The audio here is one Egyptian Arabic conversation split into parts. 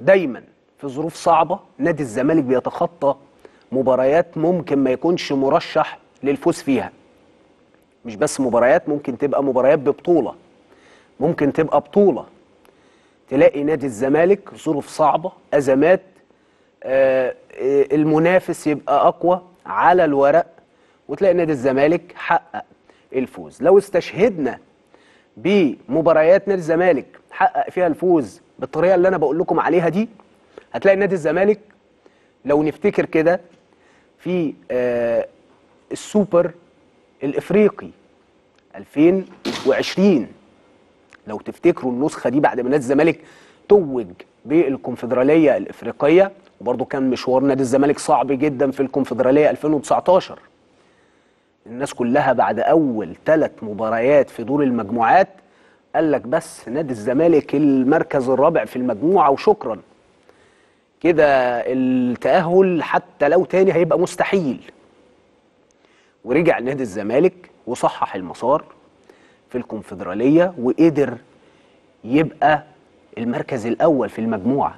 دايما في ظروف صعبه نادي الزمالك بيتخطى مباريات ممكن ما يكونش مرشح للفوز فيها مش بس مباريات ممكن تبقى مباريات ببطوله ممكن تبقى بطوله تلاقي نادي الزمالك ظروف صعبه ازمات آه، آه، المنافس يبقى اقوى على الورق وتلاقي نادي الزمالك حقق الفوز لو استشهدنا بمباريات نادي الزمالك حقق فيها الفوز بالطريقه اللي انا بقول لكم عليها دي هتلاقي نادي الزمالك لو نفتكر كده في آه، السوبر الافريقي 2020 لو تفتكروا النسخه دي بعد ما نادي الزمالك توج بالكونفدراليه الافريقيه وبرضه كان مشوار نادي الزمالك صعب جدا في الكونفدراليه 2019 الناس كلها بعد اول ثلاث مباريات في دور المجموعات قال لك بس نادي الزمالك المركز الرابع في المجموعه وشكرا كده التاهل حتى لو تاني هيبقى مستحيل ورجع نادي الزمالك وصحح المسار في الكونفدراليه وقدر يبقى المركز الاول في المجموعه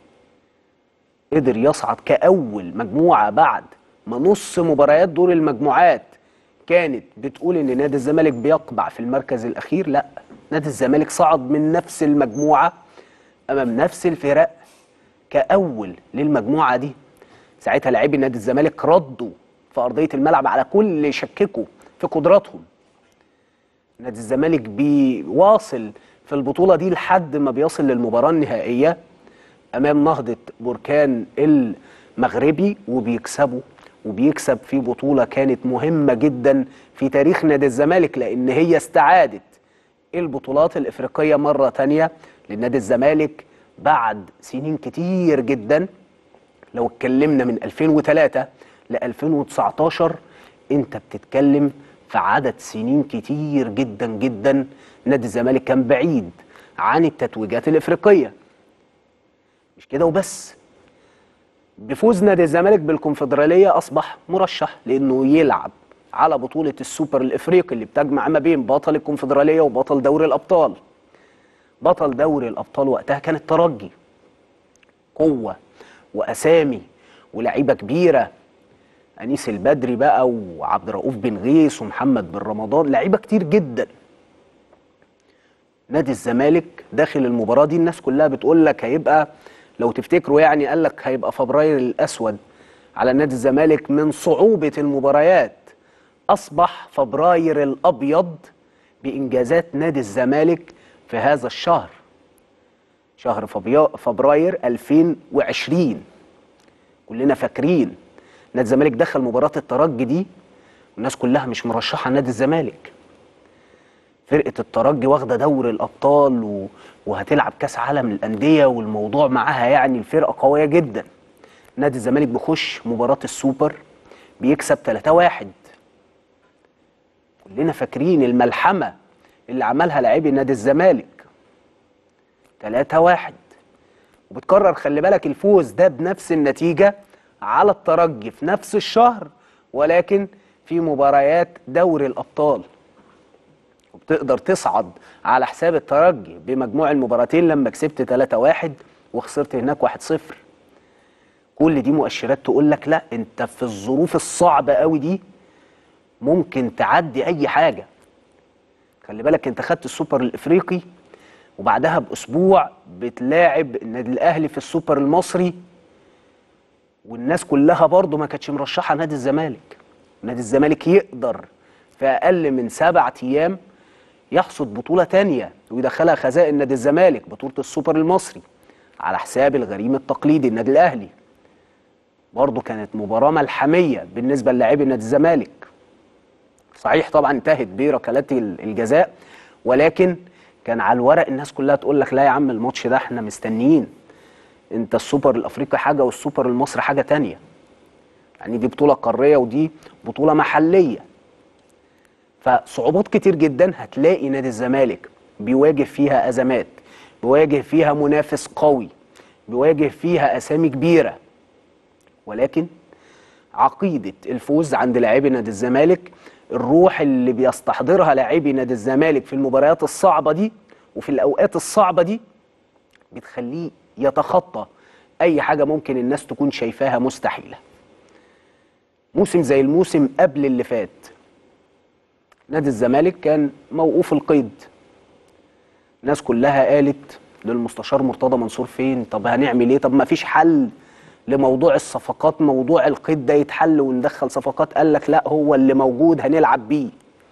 قدر يصعد كاول مجموعه بعد ما نص مباريات دور المجموعات كانت بتقول ان نادي الزمالك بيقبع في المركز الاخير لا نادي الزمالك صعد من نفس المجموعه امام نفس الفرق كاول للمجموعه دي ساعتها لاعبي نادي الزمالك ردوا في ارضيه الملعب على كل شككوا في قدراتهم نادي الزمالك بيواصل في البطوله دي لحد ما بيصل للمباراه النهائيه امام نهضه بركان المغربي وبيكسبوا وبيكسب في بطوله كانت مهمه جدا في تاريخ نادي الزمالك لان هي استعادت البطولات الافريقيه مره تانية لنادي الزمالك بعد سنين كتير جدا لو اتكلمنا من 2003 ل 2019 انت بتتكلم في عدد سنين كتير جدا جدا نادي الزمالك كان بعيد عن التتويجات الافريقيه مش كده وبس بفوز نادي الزمالك بالكونفدراليه اصبح مرشح لانه يلعب على بطوله السوبر الافريقي اللي بتجمع ما بين بطل الكونفدراليه وبطل دوري الابطال بطل دوري الابطال وقتها كان الترجي قوه واسامي ولاعيبه كبيره انيس البدري بقى وعبد الرؤوف بن غيث ومحمد بن رمضان لعيبه كتير جدا نادي الزمالك داخل المباراه دي الناس كلها بتقول لك هيبقى لو تفتكروا يعني قال لك هيبقى فبراير الاسود على نادي الزمالك من صعوبه المباريات اصبح فبراير الابيض بانجازات نادي الزمالك في هذا الشهر شهر فبيا- فبراير 2020 كلنا فاكرين نادي الزمالك دخل مباراه الترجي دي والناس كلها مش مرشحه نادي الزمالك فرقه الترجي واخده دوري الابطال و... وهتلعب كاس عالم للانديه والموضوع معاها يعني الفرقه قويه جدا نادي الزمالك بيخش مباراه السوبر بيكسب 3-1 كلنا فاكرين الملحمه اللي عملها لاعبي نادي الزمالك 3-1 وبتكرر خلي بالك الفوز ده بنفس النتيجه على الترجي في نفس الشهر ولكن في مباريات دوري الابطال وبتقدر تصعد على حساب الترجي بمجموع المباراتين لما كسبت 3-1 وخسرت هناك 1-0 كل دي مؤشرات تقول لك لا انت في الظروف الصعبه قوي دي ممكن تعدي اي حاجه خلي بالك انت خدت السوبر الافريقي وبعدها باسبوع بتلاعب النادي الاهلي في السوبر المصري والناس كلها برضه ما كانتش مرشحه نادي الزمالك نادي الزمالك يقدر في اقل من سبعة ايام يحصد بطوله تانية ويدخلها خزائن نادي الزمالك بطوله السوبر المصري على حساب الغريم التقليدي النادي الاهلي برضه كانت مباراه ملحميه بالنسبه للاعبي نادي الزمالك صحيح طبعا انتهت بركلات الجزاء ولكن كان على الورق الناس كلها تقول لك لا يا عم الماتش ده احنا مستنيين انت السوبر الافريقي حاجه والسوبر المصري حاجه تانية يعني دي بطوله قاريه ودي بطوله محليه فصعوبات كتير جدا هتلاقي نادي الزمالك بيواجه فيها ازمات بيواجه فيها منافس قوي بيواجه فيها اسامي كبيره ولكن عقيده الفوز عند لاعبي نادي الزمالك الروح اللي بيستحضرها لاعبي نادي الزمالك في المباريات الصعبه دي وفي الاوقات الصعبه دي بتخليه يتخطى اي حاجه ممكن الناس تكون شايفاها مستحيله موسم زي الموسم قبل اللي فات نادي الزمالك كان موقوف القيد الناس كلها قالت للمستشار مرتضى منصور فين طب هنعمل ايه طب ما فيش حل لموضوع الصفقات موضوع القيد ده يتحل وندخل صفقات قال لك لا هو اللي موجود هنلعب بيه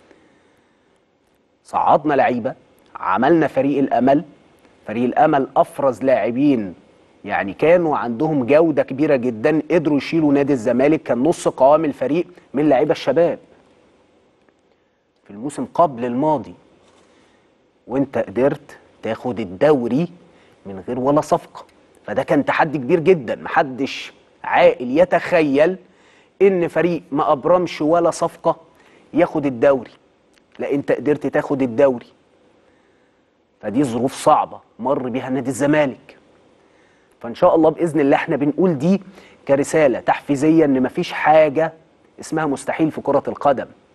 صعدنا لعيبه عملنا فريق الامل فريق الامل افرز لاعبين يعني كانوا عندهم جوده كبيره جدا قدروا يشيلوا نادي الزمالك كان نص قوام الفريق من لعيبه الشباب في الموسم قبل الماضي وانت قدرت تاخد الدوري من غير ولا صفقه فده كان تحدي كبير جدا محدش عاقل يتخيل ان فريق ما ابرمش ولا صفقه ياخد الدوري لا انت قدرت تاخد الدوري فدي ظروف صعبه مر بيها نادي الزمالك فان شاء الله باذن الله احنا بنقول دي كرساله تحفيزيه ان مفيش حاجه اسمها مستحيل في كره القدم